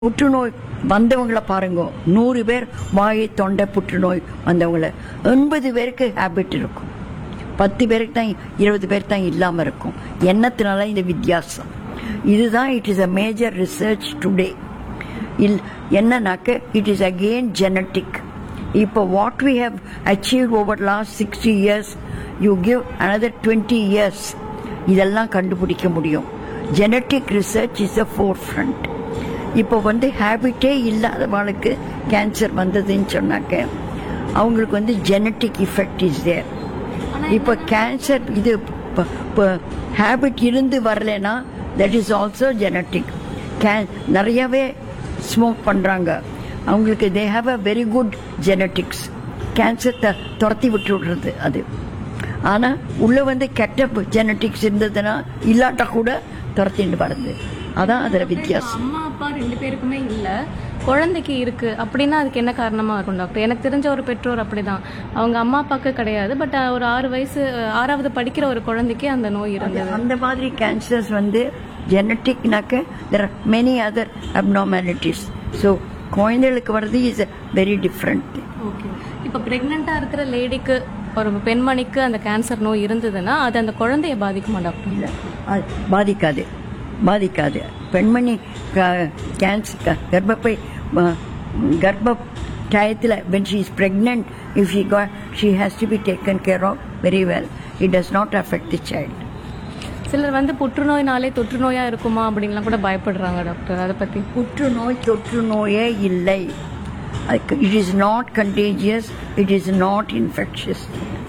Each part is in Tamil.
புற்றுநோய் வந்தவங்களை பாருங்க நூறு பேர் வாயை தொண்டை புற்றுநோய் வந்தவங்கள எண்பது பேருக்கு ஹேபிட் இருக்கும் பத்து பேருக்கு தான் இருபது பேர் தான் இல்லாமல் இருக்கும் எண்ணத்தினால இந்த வித்தியாசம் இதுதான் it is a major research today இல் என்னன்னாக்க இட் இஸ் அகெயின் ஜெனட்டிக் இப்போ what we have achieve over last sixty years you give another twenty years இதெல்லாம் கண்டுபிடிக்க முடியும் genetic research is a forefront இப்போ வந்து ஹேபிட்டே இல்லாதவங்களுக்கு கேன்சர் வந்ததுன்னு சொன்னாக்க அவங்களுக்கு வந்து ஜெனட்டிக் இஃபெக்ட் இஸ் தேர் இப்போ கேன்சர் இது ஹேபிட் இருந்து வரலைன்னா தட் இஸ் ஆல்சோ ஜெனட்டிக் கே நிறையவே ஸ்மோக் பண்ணுறாங்க அவங்களுக்கு they have a very good genetics cancer த துரத்தி விட்டு விடுறது அது ஆனால் உள்ளே வந்து கெட்ட ஜெனட்டிக்ஸ் இருந்ததுன்னா இல்லாட்டா கூட துரத்திட்டு வருது அதான் அதில் வித்தியாசம் அம்மா அப்பா ரெண்டு பேருக்குமே இல்ல குழந்தைக்கு இருக்கு அப்படின்னா அதுக்கு என்ன காரணமா இருக்கும் டாக்டர் எனக்கு தெரிஞ்ச ஒரு பெற்றோர் அப்படிதான் அவங்க அம்மா அப்பாவுக்கு கிடையாது பட் ஒரு ஆறு வயசு ஆறாவது படிக்கிற ஒரு குழந்தைக்கு அந்த நோய் இருந்தது அந்த மாதிரி கேன்சர்ஸ் வந்து ஜெனட்டிக்னாக்க there are many other abnormalities so குழந்தைகளுக்கு வர்றது இஸ் வெரி டிஃப்ரெண்ட் ஓகே இப்போ பிரெக்னெண்டா இருக்கிற லேடிக்கு ஒரு பெண்மணிக்கு அந்த கேன்சர் நோய் இருந்ததுன்னா அது அந்த குழந்தைய பாதிக்குமா டாக்டர் இல்லை அது பாதிக்காது பாதிக்காது பெண்மணி கேன்சர் கர்ப்பப்பை அஹ், கர்ப்ப டயத்தில் when she is pregnant if she got she has to be taken care of very well it does not affect the child சிலர் வந்து புற்றுநோய்னாலே தொற்று நோயா இருக்குமா அப்படின்லாம் கூட பயப்படுறாங்க டாக்டர் அதை பத்தி புற்றுநோய் தொற்று நோயே இல்லை it is not contagious it is not infectious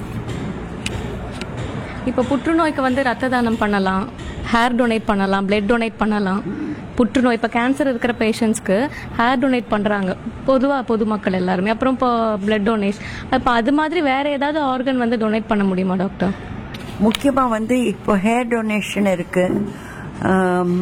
இப்போ புற்றுநோய்க்கு வந்து ரத்த தானம் பண்ணலாம் ஹேர் டொனேட் பண்ணலாம் பிளட் டொனேட் பண்ணலாம் புற்றுநோய் இப்போ கேன்சர் இருக்கிற பேஷண்ட்ஸ்க்கு ஹேர் டொனேட் பண்ணுறாங்க பொதுவாக பொதுமக்கள் எல்லாருமே அப்புறம் இப்போ பிளட் டொனேஷன் இப்போ அது மாதிரி வேற ஏதாவது ஆர்கன் வந்து டொனேட் பண்ண முடியுமா டாக்டர் முக்கியமாக வந்து இப்போ ஹேர் டொனேஷன் இருக்கு ஆம்,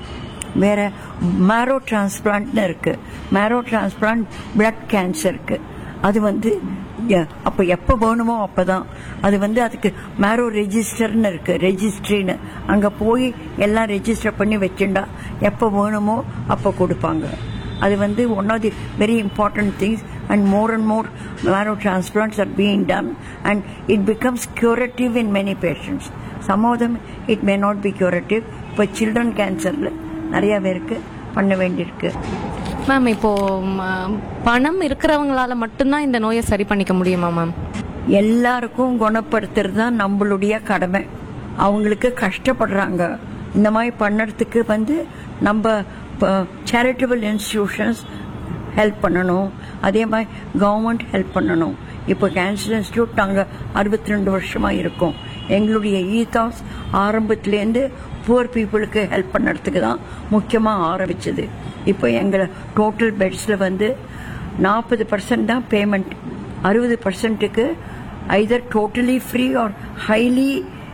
வேற மேரோ டிரான்ஸ்பிளான்ட்னு இருக்கு மேரோ டிரான்ஸ்பிளான்ட் பிளட் கேன்சருக்கு அது வந்து எ- அப்போ எப்போ வேணுமோ அப்பதான் அது வந்து அதுக்கு மேரோ ரெஜிஸ்டர்னு இருக்கு ரெஜிஸ்ட்ரின்னு அங்கே போய் எல்லாம் ரெஜிஸ்டர் பண்ணி வச்சுண்டா எப்போ வேணுமோ அப்போ கொடுப்பாங்க அது வந்து one of the very important things and more and more marrow transplants are being done and it becomes curative in many patients some of them it may not be curative இப்போ சில்ட்ரன் கேன்சரில் நிறைய பேருக்கு பண்ண வேண்டியிருக்கு மேம் இப்போ ம, பணம் இருக்கிறவங்களால மட்டும்தான் இந்த நோயை சரி பண்ணிக்க முடியுமா மேம் எல்லாருக்கும் குணப்படுத்துறது தான் நம்மளுடைய கடமை அவங்களுக்கு கஷ்டப்படுறாங்க இந்த மாதிரி பண்ணுறதுக்கு வந்து நம்ம சேரிட்டபிள் இன்ஸ்டிடியூஷன்ஸ் ஹெல்ப் பண்ணணும் அதே மாதிரி கவர்மெண்ட் ஹெல்ப் பண்ணணும் இப்போ கேன்சர் இன்ஸ்டியூட் நாங்கள் அறுபத்தி ரெண்டு வருஷமாக இருக்கோம் எங்களுடைய ஈதாஸ் ஆரம்பத்துலேருந்து புவர் பீப்புளுக்கு ஹெல்ப் பண்ணுறதுக்கு தான் முக்கியமாக ஆரம்பிச்சது இப்போ எங்களை டோட்டல் பெட்ஸில் வந்து நாற்பது பர்சன்ட் தான் பேமெண்ட் அறுபது பர்சன்ட்டுக்கு either totally free or highly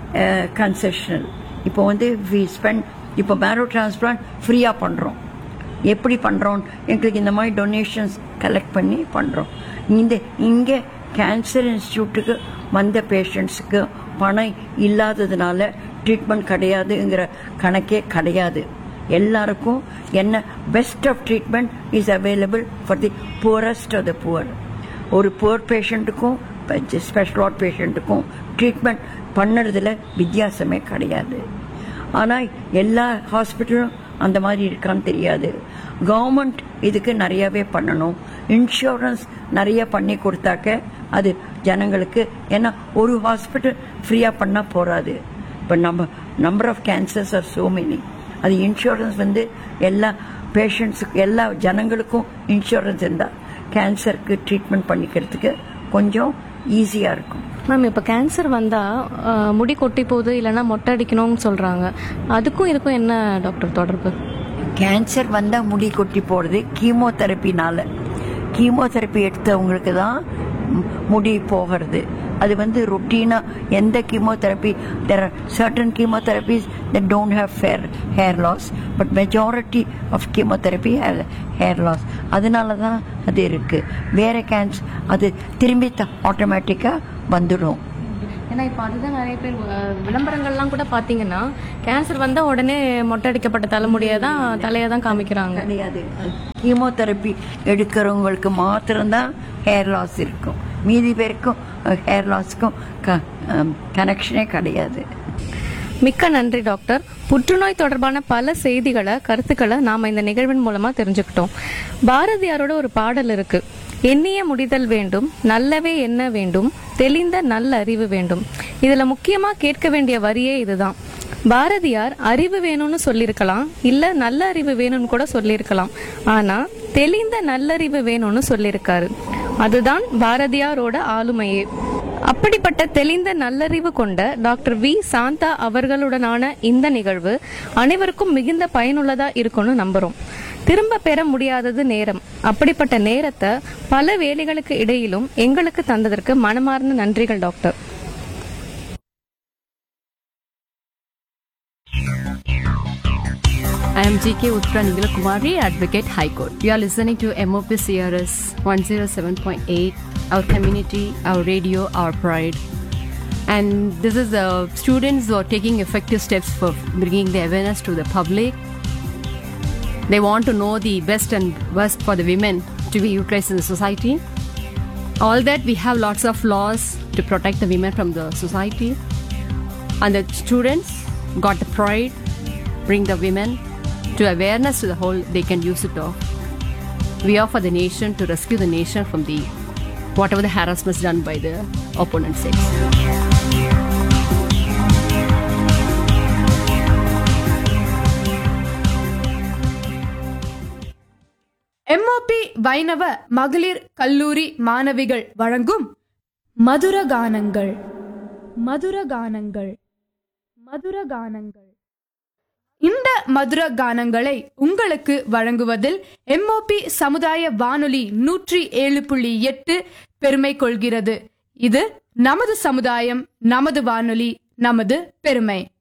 concessional இப்போ வந்து வி ஸ்பெண்ட் இப்போ மேரோ டிரான்ஸ்பிளான்ட் ஃப்ரீயாக பண்ணுறோம் எப்படி பண்ணுறோம் எங்களுக்கு இந்த மாதிரி டொனேஷன்ஸ் கலெக்ட் பண்ணி பண்ணுறோம் இந்த இங்கே கேன்சர் இன்ஸ்டியூட்டுக்கு வந்த பேஷண்ட்ஸுக்கு பணம் இல்லாததுனால ட்ரீட்மெண்ட் கிடையாதுங்கிற கணக்கே கிடையாது எல்லாருக்கும் என்ன best of treatment is available for the poorest of the poor ஒரு புவர் பேஷண்ட்டுக்கும் ஸ்பெஷல் வார்ட் பேஷண்ட்டுக்கும் ட்ரீட்மெண்ட் பண்ணுறதுல வித்தியாசமே கிடையாது ஆனால் எல்லா ஹாஸ்பிட்டலும் அந்த மாதிரி இருக்கான்னு தெரியாது கவர்மெண்ட் இதுக்கு நிறையவே பண்ணணும் இன்சூரன்ஸ் நிறைய பண்ணி கொடுத்தாக்க அது ஜனங்களுக்கு ஏன்னா ஒரு ஹாஸ்பிட்டல் ஃப்ரீயாக பண்ணால் போகாது இப்போ நம்ம number of cancers are so many அது இன்சூரன்ஸ் வந்து எல்லா பேஷண்ட்ஸுக்கு எல்லா ஜனங்களுக்கும் இன்சூரன்ஸ் இருந்தால் கேன்சருக்கு ட்ரீட்மெண்ட் பண்ணிக்கிறதுக்கு கொஞ்சம் ஈஸியாக இருக்கும் மேம் இப்போ கேன்சர் வந்தா அஹ், முடி கொட்டி போகுது இல்லைன்னா மொட்டை அடிக்கணும்னு சொல்றாங்க அதுக்கும் இதுக்கும் என்ன டாக்டர் தொடர்பு கேன்சர் வந்தால் முடி கொட்டி போகிறது கீமோதெரப்பினால கீமோதெரப்பி எடுத்தவங்களுக்கு தான் மு- முடி போகிறது அது வந்து ரொட்டீனாக எந்த chemotherapy there are certain chemotherapies that don't have fair hair loss but majority of chemotherapy have hair loss அதனால தான் அது இருக்குது வேற கேன்சர் அது திரும்பி ஆட்டோமேட்டிக்காக வந்துடும் ஏன்னா இப்போ அதுதான் நிறைய பேர் அஹ், விளம்பரங்கள்லாம் கூட பார்த்தீங்கன்னா கேன்சர் வந்தால் உடனே மொட்டை அடிக்கப்பட்ட தலைமுடியை தான் தலையை தான் காமிக்கிறாங்க கிடையாது கீமோதெரப்பி எடுக்கிறவங்களுக்கு மாத்திரம்தான் ஹேர் லாஸ் இருக்கும் மீதி பேருக்கும் ஹேர் லாஸ்க்கும் கனெக்ஷனே கிடையாது மிக்க நன்றி டாக்டர் புற்றுநோய் தொடர்பான பல செய்திகளை கருத்துக்களை நாம இந்த நிகழ்வின் மூலமா தெரிஞ்சுக்கிட்டோம் பாரதியாரோட ஒரு பாடல் இருக்கு எண்ணிய முடிதல் வேண்டும் நல்லவே என்ன வேண்டும் தெளிந்த நல்ல அறிவு வேண்டும் இதுல முக்கியமா கேட்க வேண்டிய வரியே இதுதான் பாரதியார் அறிவு வேணும்னு சொல்லியிருக்கலாம் இல்ல நல்ல அறிவு வேணும்னு கூட சொல்லியிருக்கலாம் ஆனா தெளிந்த நல்லறிவு வேணும்னு சொல்லியிருக்காரு அதுதான் பாரதியாரோட ஆளுமையே அப்படிப்பட்ட தெளிந்த நல்லறிவு கொண்ட டாக்டர் வி சாந்தா அவர்களுடனான இந்த நிகழ்வு அனைவருக்கும் மிகுந்த பயனுள்ளதா இருக்கும்னு நம்புறோம் திரும்ப பெற முடியாதது நேரம் அப்படிப்பட்ட நேரத்தை பல வேலைகளுக்கு இடையிலும் எங்களுக்கு தந்ததற்கு மனமார்ந்த நன்றிகள் doctor I am GK Uttara Nigala Kumari, Advocate High Court. You are listening to MOP CRS 107.8, our community, our radio, our pride. And this is the students who are taking effective steps for bringing the awareness to the public. They want to know the best and worst for the women to be utilized in the society. All that we have lots of laws to protect the women from the society. And the students got the pride, bring the women to awareness to the whole, they can use it off. We are for the nation to rescue the nation from the whatever the harassment done by the opponent sex. MOP Vaishnava மகளிர் கல்லூரி மாணவிகள் வழங்கும் மதுர கானங்கள் மதுர கானங்கள் மதுர கானங்கள் இந்த மதுர கானங்களை உங்களுக்கு வழங்குவதில் எம்ஓபி சமுதாய வானொலி நூற்றி ஏழு புள்ளி எட்டு பெருமை கொள்கிறது இது நமது சமுதாயம் நமது வானொலி நமது பெருமை